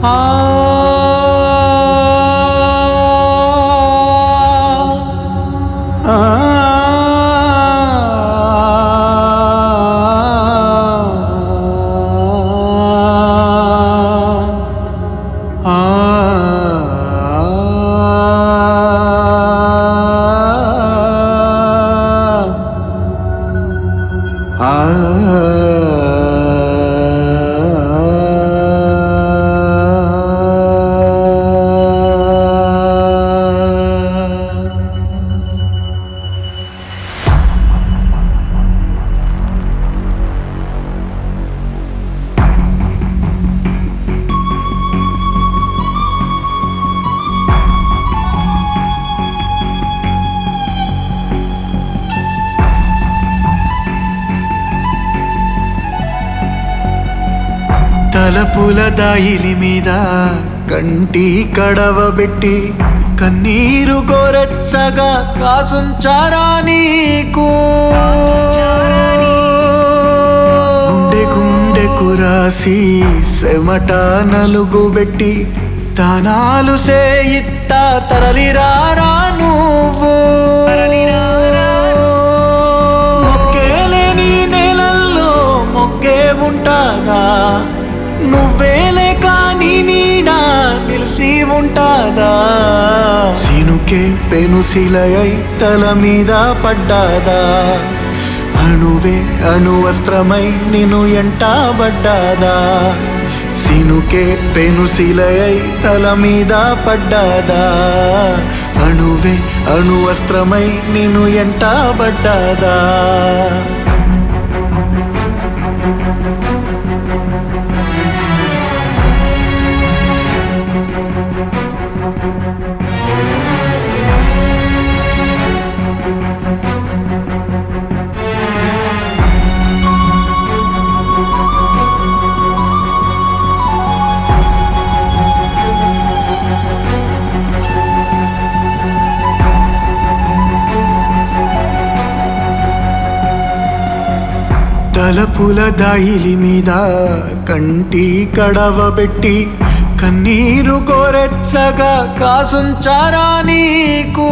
తలపుల దాయిలి మీద కంటి కడవబెట్టి కన్నీరు గోరెచ్చగా కాసుంచారా నీకు గుండె గుండెకు రాసి సెమట నలుగు పెట్టి తానాలు సేయిత్త తరలిరారా నువ్వు మొక్కేలేని నేలల్లో మొక్కే ఉంటాదా నువ్వేలే కానీ నీడా నిలిసి ఉంటాదా సినుకే పెనుశిలయై తల మీద పడ్డాదా అణువే అణువస్త్రమై నిన్ను ఎంటబడ్డాదా సినుకే పెనుశిలయై తల మీద పడ్డాదా అణువే అణువస్త్రమై నిన్ను ఎంటబడ్డాదా తలపుల దాయిలి మీద కంటి కడవబెట్టి కన్నీరు కోరెచ్చగా కాసుంచారా నీకు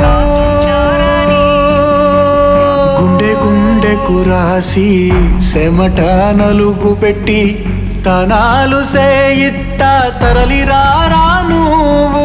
గుండె గుండెకు రాసి సెమట నలుగు పెట్టి తనాలు సేయిత్త తరలిరారా నువ్వు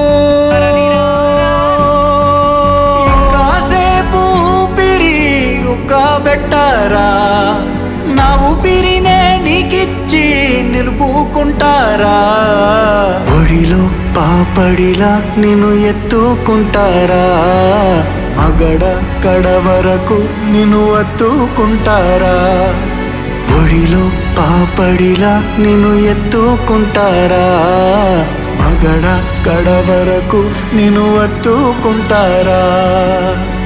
కాసేపు ఊపిరి ఉక్కబెట్టారా నా ఊపిరినే నీకిచ్చి నిలుపుకుంటారా ఒడిలో పాపడిలా నిన్ను ఎత్తుకుంటారా మగడ కడ వరకు నిన్ను అత్తుకుంటారా ఒడిలో పాపడిలా నిన్ను ఎత్తుకుంటారా మగడ కడ వరకు నిన్ను అత్తుకుంటారా